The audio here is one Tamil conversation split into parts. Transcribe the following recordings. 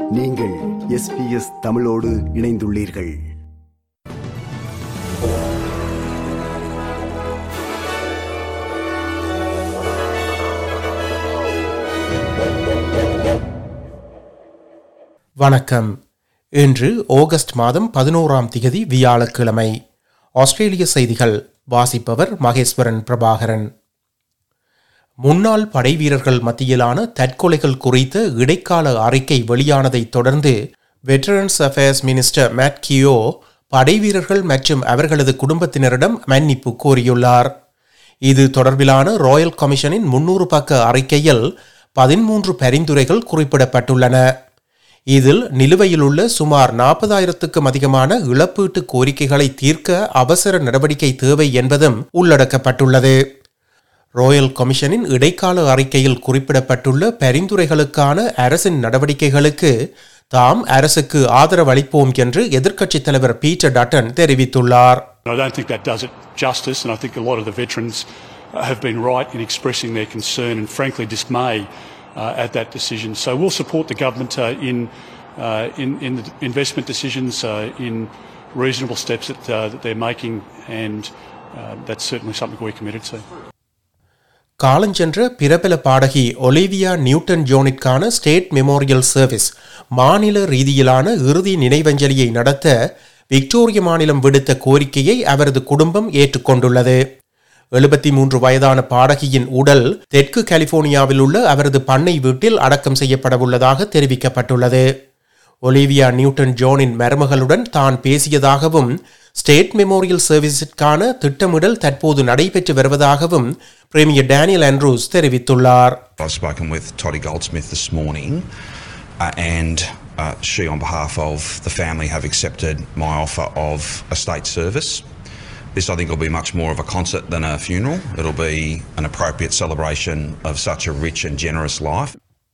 நீங்கள் எஸ்பிஎஸ் தமிழோடு இணைந்துள்ளீர்கள் வணக்கம் இன்று ஆகஸ்ட் மாதம் பதினோராம் திகதி வியாழக்கிழமை ஆஸ்திரேலிய செய்திகள் வாசிப்பவர் மகேஸ்வரன் பிரபாகரன் முன்னாள் படைவீரர்கள் மத்தியிலான தற்கொலைகள் குறித்த இடைக்கால அறிக்கை வெளியானதைத் தொடர்ந்து veterans affairs minister Matt Keogh படைவீரர்கள் மற்றும் அவர்களது குடும்பத்தினரிடம் மன்னிப்பு கோரியுள்ளார் இது தொடர்பிலான ராயல் கமிஷனின் முன்னூறு பக்க அறிக்கையில் பதிமூன்று பரிந்துரைகள் குறிப்பிடப்பட்டுள்ளன இதில் நிலுவையிலுள்ள சுமார் நாற்பதாயிரத்துக்கும் அதிகமான இழப்பீட்டு கோரிக்கைகளை தீர்க்க அவசர நடவடிக்கை தேவை என்பதும் உள்ளடக்கப்பட்டுள்ளது ராயல் கமிஷனின் இடைக்கால அறிக்கையில் குறிப்பிடப்பட்டுள்ள பரிந்துரைகளுக்கான அரசின் நடவடிக்கைகளுக்கு தாம் அரசுக்கு ஆதரவளிப்போம் என்று எதிர்க்கட்சித் தலைவர் பீட்டர் டட்டன் தெரிவித்துள்ளார் I don't think that does it justice, and I think a lot of the veterans uh, have been right in expressing their concern and, frankly, dismay uh, at that decision. So we'll support the government uh, in, uh, in in the investment decisions, uh, in reasonable steps that, uh, that they're making, and uh, that's certainly something we're committed to. காலஞ்சென்ற பிரபல பாடகி ஒலிவியா நியூட்டன் ஜோனிற்கான ஸ்டேட் மெமோரியல் சர்வீஸ் மாநில ரீதியிலான இறுதி நினைவஞ்சலியை நடத்த விக்டோரிய மாநிலம் விடுத்த கோரிக்கையை அவரது குடும்பம் ஏற்றுக்கொண்டுள்ளது எழுபத்தி மூன்று வயதான பாடகியின் உடல் தெற்கு கலிபோர்னியாவில் உள்ள அவரது பண்ணை வீட்டில் அடக்கம் செய்யப்படவுள்ளதாக தெரிவிக்கப்பட்டுள்ளது ஒலிவியா நியூட்டன் ஜோனின் மருமகளுடன் தான் பேசியதாகவும் ஸ்டேட் மெமோரியல் சர்வீஸிற்கான திட்டமிடல் தற்போது நடைபெற்று வருவதாகவும் பிரேமியர் டேனியல் ஆண்ட்ரூஸ் தெரிவித்துள்ளார் I've spoken with Toddy Goldsmith this morning, uh, and uh, she, on behalf of the family, have accepted my offer of a state service. This, I think, will be much more of a concert than a funeral. It'll be an appropriate celebration of such a rich and generous life.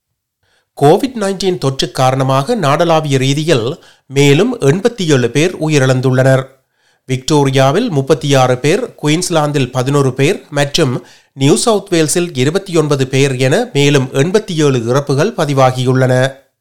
Covid nineteen தொற்று காரணமாக நாடளாவிய ரீதியில் மேலும் எண்பத்தி ஏழு பேர் உயிரிழந்துள்ளனர் விக்டோரியாவில் முப்பத்தி ஆறு பேர் குயின்ஸ்லாந்தில் பதினோரு பேர் மற்றும் நியூ சவுத் வேல்ஸில் இருபத்தி ஒன்பது பேர் என மேலும் எண்பத்தி ஏழு இறப்புகள் பதிவாகியுள்ளன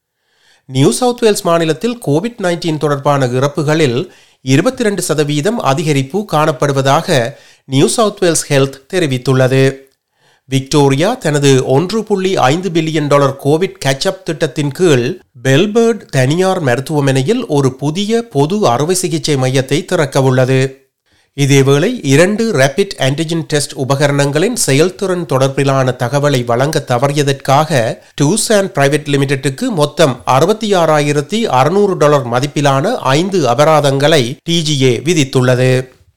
நியூ சவுத் வேல்ஸ் மாநிலத்தில் கோவிட் நைன்டீன் தொடர்பான இறப்புகளில் இருபத்தி ரெண்டு சதவீதம் அதிகரிப்பு காணப்படுவதாக நியூ சவுத் வேல்ஸ் ஹெல்த் தெரிவித்துள்ளது விக்டோரியா தனது ஒன்று புள்ளி ஐந்து பில்லியன் டாலர் கோவிட் கேட்சப் திட்டத்தின் கீழ் பெல்பர்ட் தனியார் மருத்துவமனையில் ஒரு புதிய பொது அறுவை சிகிச்சை மையத்தை திறக்கவுள்ளது இதேவேளை இரண்டு ரேபிட் ஆன்டிஜென் டெஸ்ட் உபகரணங்களின் செயல்திறன் தொடர்பிலான தகவலை வழங்க தவறியதற்காக டூஸ் அண்ட் பிரைவேட் லிமிடெட்டுக்கு மொத்தம் அறுபத்தி ஆறாயிரத்தி அறுநூறு டாலர் மதிப்பிலான ஐந்து அபராதங்களை டிஜிஏ விதித்துள்ளது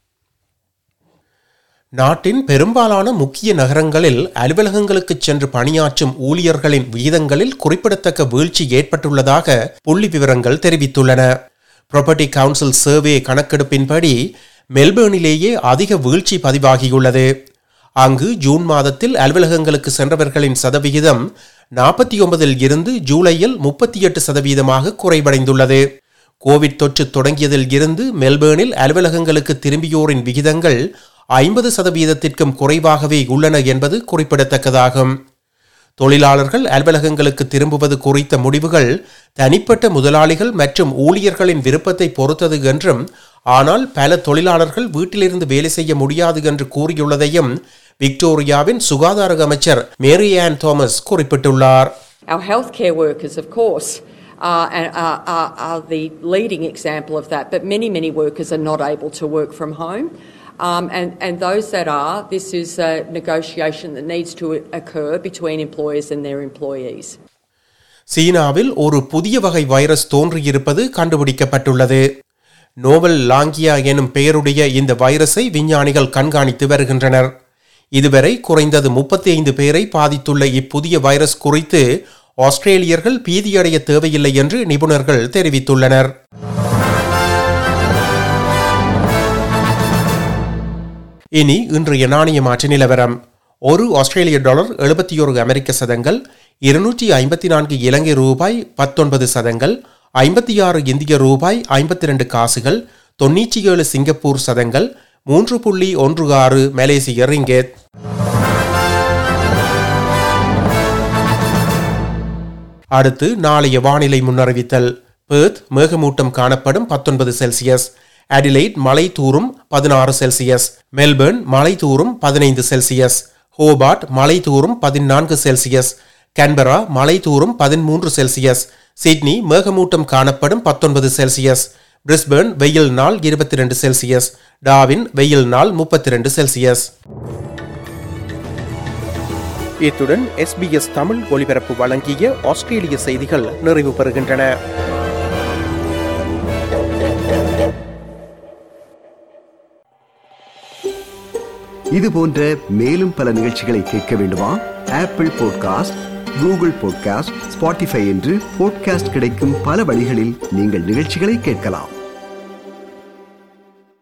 நாட்டின் பெரும்பாலான முக்கிய நகரங்களில் அலுவலகங்களுக்கு சென்று பணியாற்றும் ஊழியர்களின் விகிதங்களில் குறிப்பிடத்தக்க வீழ்ச்சி ஏற்பட்டுள்ளதாக புள்ளி விவரங்கள் தெரிவித்துள்ளன ப்ராப்பர்ட்டி கவுன்சில் சர்வே கணக்கெடுப்பின்படி மெல்பேர்னிலேயே அதிக வீழ்ச்சி பதிவாகியுள்ளது அங்கு ஜூன் மாதத்தில் அலுவலகங்களுக்கு சென்றவர்களின் சதவிகிதம் நாற்பத்தி ஒன்பதில் இருந்து ஜூலையில் முப்பத்தி எட்டு சதவீதமாக குறைவடைந்துள்ளது கோவிட் தொற்று தொடங்கியதில் இருந்து மெல்பேர்னில் அலுவலகங்களுக்கு திரும்பியோரின் விகிதங்கள் ஐம்பது சதவீதத்திற்கும் குறைவாகவே உள்ளன என்பது குறிப்பிடத்தக்கதாகும் தொழிலாளர்கள் அலுவலகங்களுக்கு திரும்புவது குறித்த முடிவுகள் தனிப்பட்ட முதலாளிகள் மற்றும் ஊழியர்களின் விருப்பத்தை பொறுத்தது என்றும் ஆனால் பல தொழிலாளர்கள் வீட்டிலிருந்து வேலை செய்ய முடியாது என்று கூறியுள்ளதையும் விக்டோரியாவின் சுகாதார அமைச்சர் மேரி ஆன் தாமஸ் குறிப்பிட்டுள்ளார் Our healthcare workers, of course, are, are, are, are the leading example of that, but many, many workers are not able to work from home. Um, and, and those that are, this is a negotiation that needs to occur between employers and their employees. சீனாவில் ஒரு புதிய வகை வைரஸ் தோன்றியிருப்பது கண்டுபிடிக்கப்பட்டுள்ளது நோவல் லாங்கியா எனும் பெயருடைய இந்த வைரஸை விஞ்ஞானிகள் கண்காணித்து வருகின்றனர் இதுவரை குறைந்தது முப்பத்தி ஐந்து பேரை பாதித்துள்ள இப்புதிய வைரஸ் குறித்து ஆஸ்திரேலியர்கள் பீதியடைய தேவையில்லை என்று நிபுணர்கள் தெரிவித்துள்ளனர் இனி இன்றைய நாணய மாற்று நிலவரம் ஒரு ஆஸ்திரேலிய டாலர் எழுபத்தி ஒரு அமெரிக்க சதங்கள் இருநூற்றி ஐம்பத்தி நான்கு இலங்கை ரூபாய் பத்தொன்பது சதங்கள் ஐம்பத்தி ஆறு இந்திய ரூபாய் ஐம்பத்தி ரெண்டு காசுகள் தொன்னூற்றி ஏழு சிங்கப்பூர் சதங்கள் மூன்று புள்ளி ஒன்று ஆறு மலேசிய ரிங்கெட் அடுத்து நாளைய வானிலை முன்னறிவித்தல் பேர்த் மேகமூட்டம் காணப்படும் பத்தொன்பது செல்சியஸ் அடிலைட் மலை தூறும் பதினாறு செல்சியஸ் மெல்பர்ன் மலை தூறும் பதினைந்து செல்சியஸ் ஹோபார்ட் மலை தூறும் பதினான்கு செல்சியஸ் கேன்பரா மலை தூறும் பதிமூன்று செல்சியஸ் சிட்னி மேகமூட்டம் காணப்படும் பத்தொன்பது செல்சியஸ் பிரிஸ்பர்ன் வெயில் நாள் இருபத்தி ரெண்டு செல்சியஸ் டாவின் வெயில் நாள் முப்பத்தி ரெண்டு செல்சியஸ் இத்துடன் எஸ்பிஎஸ் தமிழ் ஒலிபரப்பு வழங்கிய ஆஸ்திரேலிய செய்திகள் நிறைவு பெறுகின்றன இது போன்ற மேலும் பல நிகழ்ச்சிகளை கேட்க வேண்டுமா Apple podcast Google podcast Spotify என்று பாட்காஸ்ட் கிடைக்கும் பல வழிகளில் நீங்கள் நிகழ்ச்சிகளை கேட்கலாம்